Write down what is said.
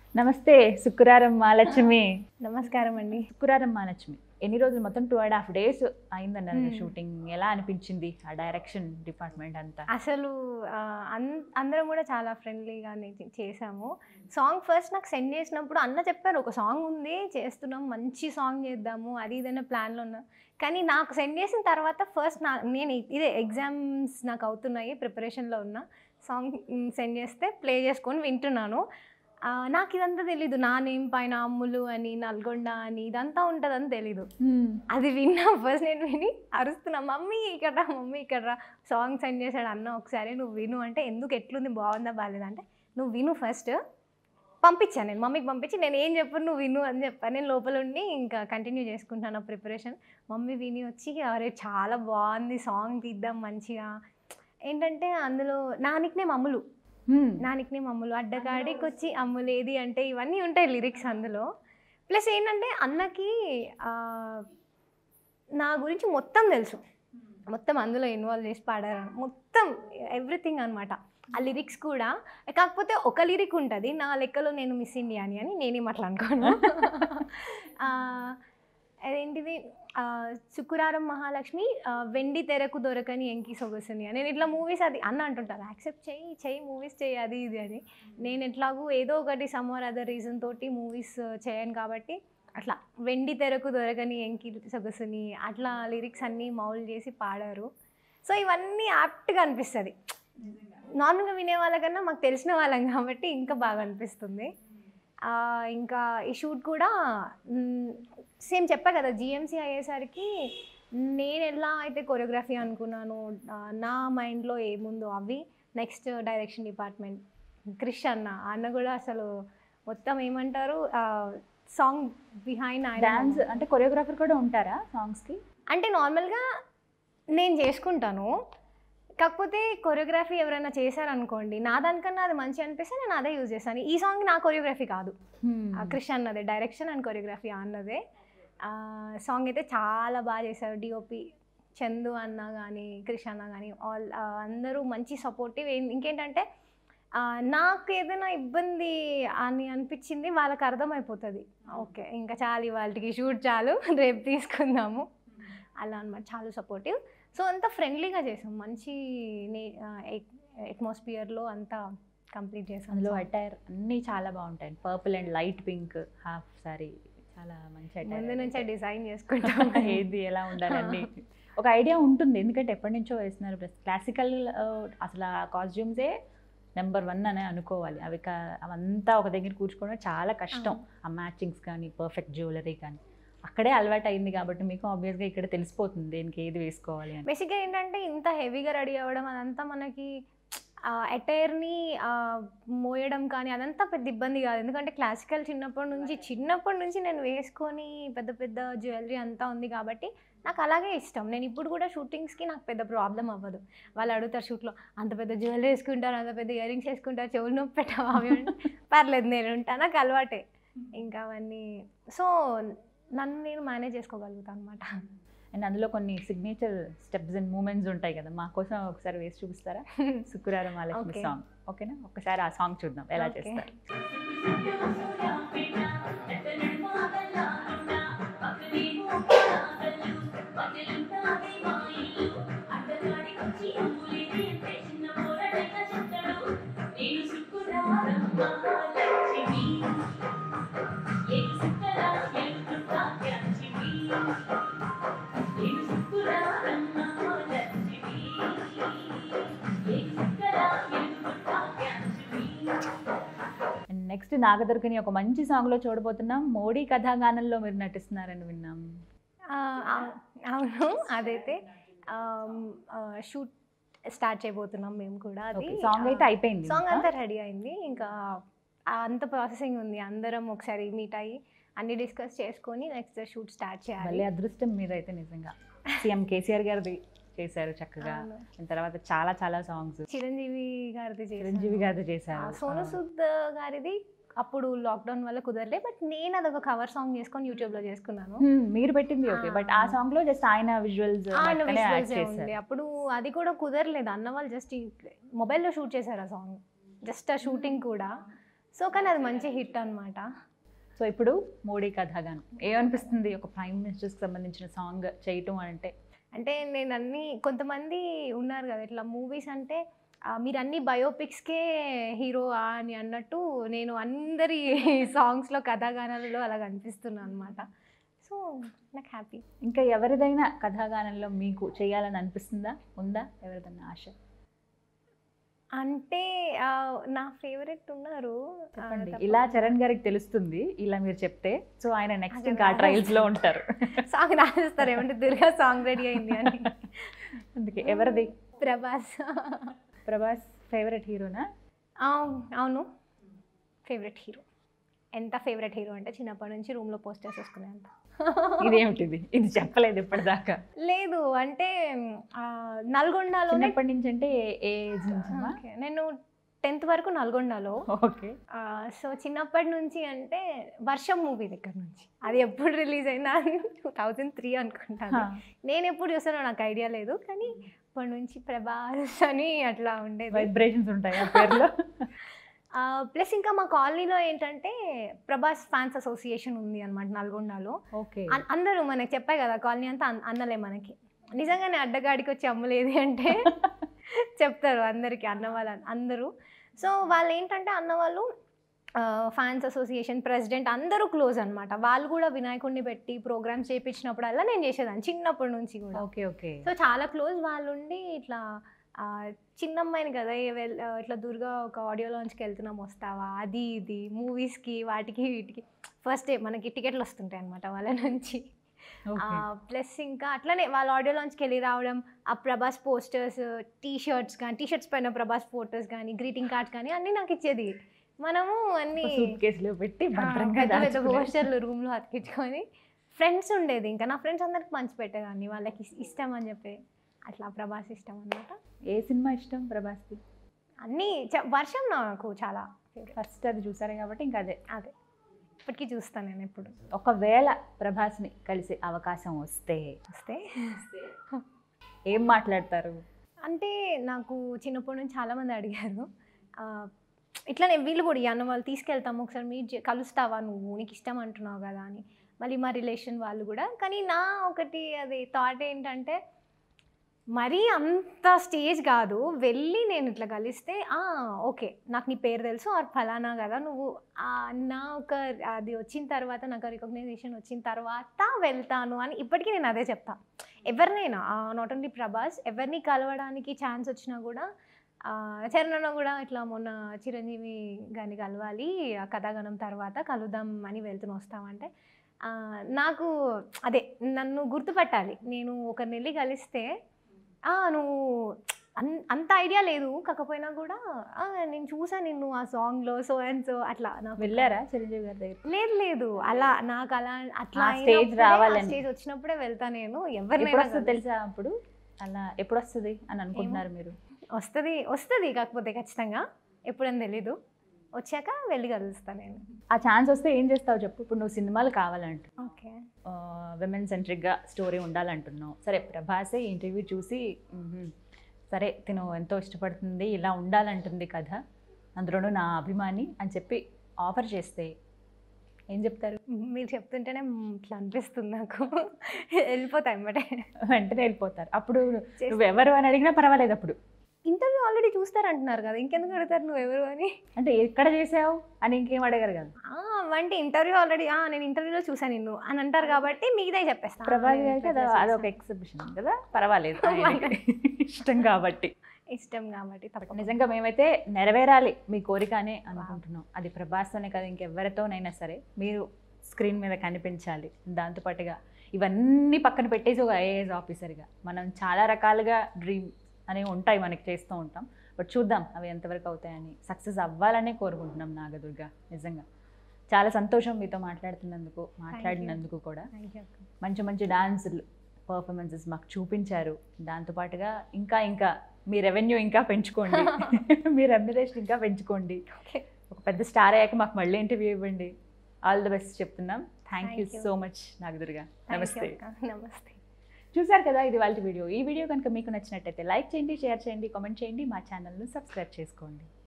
నమస్తే శుక్రవారం మహాలక్ష్మి నమస్కారం అండి శుక్రవారం మహాలక్ష్మి ఎన్ని రోజులు మొత్తం టూ అండ్ హాఫ్ డేస్ అయిందన్నారు Hmm. షూటింగ్ ఎలా అనిపించింది ఆ డైరెక్షన్ డిపార్ట్మెంట్ అంతా అసలు ఆ, అన్- అందరం కూడా చాలా ఫ్రెండ్లీగా చేసాము సాంగ్ ఫస్ట్ నాకు సెండ్ చేసినప్పుడు అన్న చెప్పారు ఒక సాంగ్ ఉంది చేస్తున్నాం మంచి సాంగ్ చేద్దాము అది ఇదైనా ప్లాన్లో ఉన్నా కానీ నాకు సెండ్ చేసిన తర్వాత ఫస్ట్ నా నేను ఇదే ఎగ్జామ్స్ నాకు అవుతున్నాయి ప్రిపరేషన్లో ఉన్న సాంగ్ సెండ్ చేస్తే ప్లే చేసుకొని వింటున్నాను ఆ, నాకు ఇదంతా తెలీదు నా నేమ్ పైన అమ్ములు అని నల్గొండ అని ఇదంతా ఉంటుందని తెలీదు అది విన్నా ఫస్ట్ నేను విని అరుస్తున్నా మమ్మీ ఇక్కడ రా, మమ్మీ ఇక్కడ రా. సాంగ్ సెండ్ చేశాడు అన్న ఒకసారి నువ్వు విను అంటే ఎందుకు ఎట్లుంది బాగుందా బాగాలేదా అంటే నువ్వు విను ఫస్ట్ పంపించాను నేను మమ్మీకి పంపించి నేను ఏం చెప్పను నువ్వు విను అని చెప్పాను నేను లోపల ఉండి ఇంకా కంటిన్యూ చేసుకుంటాను ప్రిపరేషన్ మమ్మీ విని వచ్చి అరే చాలా బాగుంది సాంగ్ తీద్దాం మంచిగా ఏంటంటే అందులో నా నిక్నేమ్ అమ్ములు Hmm. నా నిక్నేమ్ అమ్ములు అడ్డగాడికి వచ్చి అమ్ములు ఏది అంటే ఇవన్నీ ఉంటాయి లిరిక్స్ అందులో ప్లస్ ఏంటంటే అన్నకి ఆ, నా గురించి మొత్తం తెలుసు మొత్తం అందులో ఇన్వాల్వ్ చేసి పాడారు మొత్తం ఎవ్రీథింగ్ అనమాట ఆ లిరిక్స్ కూడా కాకపోతే ఒక లిరిక్ ఉంటుంది నా లెక్కలో నేను మిస్ ఇండియా అని అని నేనేం అట్లా అనుకోను ఆ, అదేంటిది ఆ, శుక్రవారం మహాలక్ష్మి ఆ, వెండి తెరకు దొరకని ఎంకి సొగసుని అని నేను ఇట్లా మూవీస్ అది అన్న అంటుంటారు యాక్సెప్ట్ చేయి చేయి మూవీస్ చేయి అది ఇది అని నేను ఎట్లాగూ ఏదో ఒకటి సమ్మర్ అదర్ రీజన్ తోటి మూవీస్ చేయను కాబట్టి అట్లా వెండి తెరకు దొరకని ఎంకి సొగసుని అట్లా లిరిక్స్ అన్నీ మౌల్ చేసి పాడారు సో ఇవన్నీ యాప్ట్గా అనిపిస్తుంది నార్మల్గా వినే వాళ్ళకన్నా మాకు తెలిసిన వాళ్ళం కాబట్టి ఇంకా బాగా అనిపిస్తుంది ఆ, ఇంకా ఈ షూట్ కూడా సేమ్ చెప్పా కదా జిఎంసీ అయ్యేసరికి నేను ఎలా అయితే కొరియోగ్రఫీ అనుకున్నాను ఆ, నా మైండ్లో ఏముందో అవి నెక్స్ట్ డైరెక్షన్ డిపార్ట్మెంట్ క్రిష్ అన్న ఆ అన్న కూడా అసలు మొత్తం ఏమంటారు సాంగ్ బిహైండ్ డాన్స్ అంటే కొరియోగ్రాఫర్ కూడా ఉంటారా సాంగ్స్ కి అంటే నార్మల్గా నేను చేసుకుంటాను కాకపోతే కొరియోగ్రఫీ ఎవరైనా చేశారనుకోండి నా దానికన్నా అది మంచి అనిపిస్తే నేను అదే యూజ్ చేస్తాను ఈ సాంగ్ నా కొరియోగ్రఫీ కాదు ఆ క్రిష్ అన్నదే డైరెక్షన్ అండ్ కొరియోగ్రఫీ అన్నదే సాంగ్ అయితే చాలా బాగా చేశారు డిఓపి చందు అన్న కానీ క్రిష్ అన్న కానీ ఆల్ అందరూ మంచి సపోర్టివ్ ఇంకేంటంటే ఆ, నాకు ఏదైనా ఇబ్బంది అని అనిపించింది వాళ్ళకి అర్థమైపోతుంది ఓకే ఇంకా చాలు ఇవాళకి షూట్ చాలు రేపు తీసుకుందాము అలా అనమాట చాలా సపోర్టివ్ సో అంతా ఫ్రెండ్లీగా చేసాం మంచి అట్మాస్ఫియర్లో అంతా కంప్లీట్ చేసాం అందులో song. అటైర్ అన్నీ చాలా బాగుంటాయి purple and light pink half sari చాలా మంచి ముందు attire. నుంచే డిజైన్ చేసుకుంటాం ఏది ఎలా ఉండాలని ఒక ఐడియా ఉంటుంది ఎందుకంటే ఎప్పటి నుంచో వేస్తున్నారు ప్లస్ క్లాసికల్ అసలు ఆ కాస్ట్యూమ్సే నెంబర్ వన్ అని అనుకోవాలి అవి కా- అవంతా ఒక దగ్గర కూర్చుకోవడం చాలా కష్టం ఆ మ్యాచింగ్స్ కానీ పర్ఫెక్ట్ జ్యువెలరీ కానీ అక్కడే అలవాటు అయింది కాబట్టి మీకు ఆబ్వియస్గా ఇక్కడ తెలిసిపోతుంది దేనికి ఏది వేసుకోవాలి అని బేసిక్గా ఏంటంటే ఇంత హెవీగా రెడీ అవ్వడం అదంతా మనకి అటైర్ని మోయడం కానీ అదంతా పెద్ద ఇబ్బంది కాదు ఎందుకంటే క్లాసికల్ చిన్నప్పటి నుంచి చిన్నప్పటి నుంచి నేను వేసుకొని పెద్ద పెద్ద జ్యువెలరీ అంతా ఉంది కాబట్టి నాకు అలాగే ఇష్టం నేను ఇప్పుడు కూడా షూటింగ్స్కి నాకు పెద్ద ప్రాబ్లం అవ్వదు వాళ్ళు అడుగుతారు షూట్లో అంత పెద్ద జ్యువెలరీ వేసుకుంటారు అంత పెద్ద ఇయర్ రింగ్స్ వేసుకుంటారు చెవులు నొప్పి పెట్టావా అవి అంటే, పర్లేదు నేను ఉంటాను నాకు అలవాటే ఇంకా అవన్నీ సో నన్ను నేను మేనేజ్ చేసుకోగలుగుతాను అనమాట అండ్ అందులో కొన్ని సిగ్నేచర్ స్టెప్స్ అండ్ మూమెంట్స్ ఉంటాయి కదా మా కోసం ఒకసారి వేసి చూపిస్తారా శుక్రవారం మహాలక్ష్మి Okay. సాంగ్ ఓకేనా ఒకసారి ఆ సాంగ్ చూద్దాం ఎలా Okay. చేస్తారు అండ్ నెక్స్ట్ నాగదుర్గని ఒక మంచి సాంగ్ లో చూడబోతున్నాం మోడీ కథాగానంలో మీరు నటిస్తున్నారని విన్నాం ఆ, ఆ- అవును అదైతే షూట్ స్టార్ట్ చేయబోతున్నాం మేము కూడా అది సాంగ్ అయితే అయిపోయింది సాంగ్ ఇంకా. అంతా రెడీ అయింది ఇంకా ఆ అంత ప్రాసెసింగ్ ఉంది అందరం ఒకసారి మీట్ అయ్యి అన్ని డిస్కస్ చేసుకొని నెక్స్ట్ షూట్ స్టార్ట్ చేయాలి మళ్ళీ అదృష్టం మీద అయితే నిజంగా సీఎం కేసీఆర్ గారిది చేశారు చక్కగా అవును. దాని తర్వాత చాలా చాలా సాంగ్స్ చిరంజీవి గారిది చేశాను. చిరంజీవి గారిది ఆ, చేశారు సోను సూద్ గారిది అప్పుడు లాక్డౌన్ వల్ల కుదరలే బట్ నేను అదొక కవర్ సాంగ్ చేసుకొని యూట్యూబ్ లో చేసుకున్నాను Hmm, మీరు పెట్టింది ఓకే ఆ. బట్ ఆ సాంగ్ లో జస్ట్ ఆయన విజువల్స్ ఆయన యాడ్ visuals ఏ చేశారు ఉంది అప్పుడు అది కూడా కుదరలేదు అన్న వాళ్ళు జస్ట్ మొబైల్లో షూట్ చేశారు ఆ సాంగ్ జస్ట్ ఆ షూటింగ్ కూడా సో కానీ అది మంచి హిట్ అనమాట సో ఇప్పుడు మోడీ కథాగానం ఏమనిపిస్తుంది ఒక ప్రైమ్ మినిస్టర్స్కి సంబంధించిన సాంగ్ చేయటం అంటే అంటే నేను అన్ని కొంతమంది ఉన్నారు కదా ఇట్లా మూవీస్ అంటే ఆ, మీరు అన్ని బయోపిక్స్కే హీరో అని అన్నట్టు నేను అందరి సాంగ్స్లో కథాగానాలలో అలా కనిపిస్తున్నాను అనమాట సో నాకు హ్యాపీ ఇంకా ఎవరిదైనా కథాగానంలో మీకు చేయాలని అనిపిస్తుందా ఉందా ఎవరిదైనా ఆశ అంటే ఆ, నా ఫేవరెట్ ఉన్నారు ఆ, చెప్పండి తప్ప- ఇలా చరణ్ గారికి తెలుస్తుంది ఇలా మీరు చెప్తే సో ఆయన నెక్స్ట్ అది ఇంకా ఆ ట్రయల్స్ లో ఉంటారు సాంగ్ రాసేస్తారు ఏమంటే దుర్గా సాంగ్ రెడీ అయింది అని అందుకే ఎవరిది ప్రభాస్ ప్రభాస్ ఫేవరెట్ హీరోనా అవు- అవును ఫేవరెట్ హీరో ఎంత ఫేవరెట్ హీరో అంటే చిన్నప్పటి నుంచి రూమ్లో పోస్టర్స్ వేసుకునేంత ఇదేమిటిది ఇది చెప్పలేదు ఇప్పటిదాకా లేదు అంటే ఆ, నల్గొండలోనే చిన్నప్పటి నుంచి అంటే ఏ- ఏ ఏజ్ నుంచి ఓకే. నేను టెన్త్ వరకు నల్గొండలో ఓకే సో చిన్నప్పటి నుంచి అంటే వర్షం మూవీ దగ్గర నుంచి అది ఎప్పుడు రిలీజ్ అయిందా టూ థౌజండ్ త్రీ అనుకుంటాను నేను ఎప్పుడు చూసానో నాకు ఐడియా లేదు కానీ ఇప్పటి నుంచి ప్రభాస్ అని అట్లా ఉండేది వైబ్రేషన్స్ ఉంటాయి ఆ పేరులో ప్లస్ ఇంకా మా కాలనీలో ఏంటంటే ప్రభాస్ ఫ్యాన్స్ అసోసియేషన్ ఉంది అనమాట నల్గొండలో ఓకే అన్- అందరూ మనకి చెప్పాయి కదా కాలనీ అంతా అన్- అన్నలే మనకి నిజంగానే అడ్డగాడికి వచ్చి అమ్మలేది అంటే చెప్తారు అందరికీ అన్న వాళ్ళ అందరూ సో వాళ్ళు ఏంటంటే అన్న వాళ్ళు ఫ్యాన్స్ అసోసియేషన్ ప్రెసిడెంట్ అందరూ క్లోజ్ అనమాట వాళ్ళు కూడా వినాయకుడిని పెట్టి ప్రోగ్రామ్స్ చేయించినప్పుడల్లా నేను చేసేదాన్ని చిన్నప్పటి నుంచి కూడా ఓకే ఓకే సో చాలా క్లోజ్ వాళ్ళు ఉండి ఇట్లా ఆ, చిన్న అమ్మాయిని కదా ఏ వెల్ ఆ, ఇట్లా దుర్గా ఒక ఆడియో లాంచ్కి వెళ్తున్నాం వస్తావా అది ఇది మూవీస్కి వాటికి వీటికి ఫస్ట్ డే మనకి టికెట్లు వస్తుంటాయి అనమాట వాళ్ళ నుంచి ప్లస్ ఇంకా అట్లనే వాళ్ళ ఆడియో లాంచ్కి వెళ్ళి రావడం ఆ ప్రభాస్ పోస్టర్స్ టీ షర్ట్స్ కానీ టీ షర్ట్స్ పైన ప్రభాస్ ఫోటోస్ కానీ గ్రీటింగ్ కార్డ్స్ కానీ అన్నీ నాకు ఇచ్చేది మనము అన్నీ సూట్ కేసులో పెట్టి ఆ, భద్రంగా పెద్ద పెద్ద దాచుకునే- పోస్టర్లు రూమ్లో అతికించుకొని ఫ్రెండ్స్ ఉండేది ఇంకా నా ఫ్రెండ్స్ అందరికి పంచి పెట్టేదాన్ని వాళ్ళకి ఇస్- ఇష్టం అని చెప్పి అట్లా ప్రభాస్ ఇష్టం అనమాట ఏ సినిమా ఇష్టం ప్రభాస్కి అన్నీ చ- వర్షం నాకు చాలా favorite. ఫస్ట్ అది చూసారు కాబట్టి ఇంకా అదే అదే ఇప్పటికీ చూస్తాను నేను ఎప్పుడు ఒకవేళ ప్రభాస్ని కలిసే అవకాశం వస్తే వస్తే ఏం మాట్లాడతారు అంటే నాకు చిన్నప్పటి నుంచి చాలామంది అడిగారు ఆ, ఇట్లానే వీళ్ళు కూడా ఈ అన్న వాళ్ళు తీసుకెళ్తాము ఒకసారి మీట్ చే- కలుస్తావా నువ్వు నీకు ఇష్టం అంటున్నావు కదా అని మళ్ళీ మా రిలేషన్ వాళ్ళు కూడా కానీ నా ఒకటి అది థాట్ ఏంటంటే మరీ అంత స్టేజ్ కాదు వెళ్ళి నేను ఇట్లా కలిస్తే "ఆ, ఓకే నాకు నీ పేరు తెలుసు ఆర్ ఫలానా కదా నువ్వు ఆ, నా ఒక అది వచ్చిన తర్వాత నాకు రికగ్నైజేషన్ వచ్చిన తర్వాత వెళ్తాను అని ఇప్పటికీ నేను అదే చెప్తా ఎవరినైనా నాట్ ఓన్లీ ప్రభాస్ ఎవరిని కలవడానికి ఛాన్స్ వచ్చినా కూడా ఆ, చరణ్ అన్న కూడా ఇట్లా మొన్న చిరంజీవి గారిని కలవాలి ఆ కథాగణం తర్వాత కలుద్దాం అని వెళ్తున్న వస్తామంటే ఆ, నాకు అదే నన్ను గుర్తుపట్టాలి నేను ఒకరిని వెళ్ళి కలిస్తే "ఆ, నువ్వు అన్ అంత ఐడియా లేదు కాకపోయినా కూడా "ఆ, నేను చూసాను నిన్ను ఆ సాంగ్లో సో అండ్ సో అట్లా నాకు వెళ్ళారా చిరంజీవి గారి దగ్గర లేదు లేదు అలా నాకు అలా అట్లా ఆ stage రావాలని. స్టేజ్ వచ్చినప్పుడే వెళ్తా నేను ఎప్పుడు ఎవరినైనా వస్తుంది తెలుసా అప్పుడు అలా ఎప్పుడు వస్తుంది అని అనుకుంటున్నారు మీరు వస్తుంది వస్తుంది కాకపోతే ఖచ్చితంగా ఎప్పుడని తెలీదు వచ్చాక వెళ్ళి కలుస్తాను నేను ఆ ఛాన్స్ వస్తే ఏం చేస్తావు చెప్పు ఇప్పుడు నువ్వు సినిమాలు కావాలంట ఓకే విమెన్ సెంట్రిక్గా స్టోరీ ఉండాలంటున్నావు సరే ప్రభాసే ఇంటర్వ్యూ చూసి "మ్మ్హ్మ్, సరే తిను ఎంతో ఇష్టపడుతుంది ఇలా ఉండాలంటుంది కథ అందులోనూ నా అభిమాని అని చెప్పి ఆఫర్ చేస్తే ఏం చెప్తారు మీరు చెప్తుంటేనే మ్, ఇట్లా అనిపిస్తుంది నాకు వెళ్ళిపోతాయి అన్నమాట వెంటనే వెళ్ళిపోతారు అప్పుడు నువ్వు ఎవరు అని అడిగినా పర్వాలేదు అప్పుడు ఇంటర్వ్యూ ఆల్రెడీ చూస్తారంటున్నారు కదా ఇంకెందుకు అడుగుతారు నువ్వు ఎవరు అని అంటే ఎక్కడ చేసావు అని ఇంకేం అడగారు కదా "ఆ, అంటే ఇంటర్వ్యూ ఆల్రెడీ నేను ఇంటర్వ్యూలో చూసాను నిన్ను అని అంటారు కాబట్టి మిగతా చెప్తాను ప్రభాస్ గారికి అది అదొక ఎగ్జిబిషన్ కదా పర్వాలేదు ఆయనకి ఇష్టం కాబట్టి ఇష్టం కాబట్టి తప్పకుండా నిజంగా మేమైతే నెరవేరాలి మీ కోరిక అనే అనుకుంటున్నాం అది ప్రభాస్తోనే కదా ఇంకెవరితోనైనా సరే మీరు స్క్రీన్ మీద కనిపించాలి దాంతోపాటుగా ఇవన్నీ పక్కన పెట్టేసి ఒక ఐఏఎస్ ఆఫీసర్గా మనం చాలా రకాలుగా డ్రీమ్ అనేవి ఉంటాయి మనకి చేస్తూ ఉంటాం బట్ చూద్దాం అవి ఎంతవరకు అవుతాయని సక్సెస్ అవ్వాలనే కోరుకుంటున్నాం నాగదుర్గ నిజంగా చాలా సంతోషం మీతో మాట్లాడుతున్నందుకు మాట్లాడినందుకు కూడా Thank you. మంచి మంచి డాన్సులు పర్ఫార్మెన్సెస్ మాకు చూపించారు దాంతోపాటుగా ఇంకా ఇంకా మీ రెవెన్యూ ఇంకా పెంచుకోండి మీ రెమ్యురేషన్ ఇంకా పెంచుకోండి Okay. ఒక పెద్ద స్టార్ అయ్యాక మాకు మళ్ళీ ఇంటర్వ్యూ ఇవ్వండి ఆల్ ది బెస్ట్ చెప్తున్నాం thank you Thank you. So much Nagadurga Thank you, నమస్తే అక్క. నమస్తే చూసారు కదా ఇది వాళ్ళ వీడియో ఈ వీడియో కనుక మీకు నచ్చినట్టయితే లైక్ చేయండి షేర్ చేయండి కామెంట్ చేయండి మా ఛానల్ను సబ్స్క్రైబ్ చేసుకోండి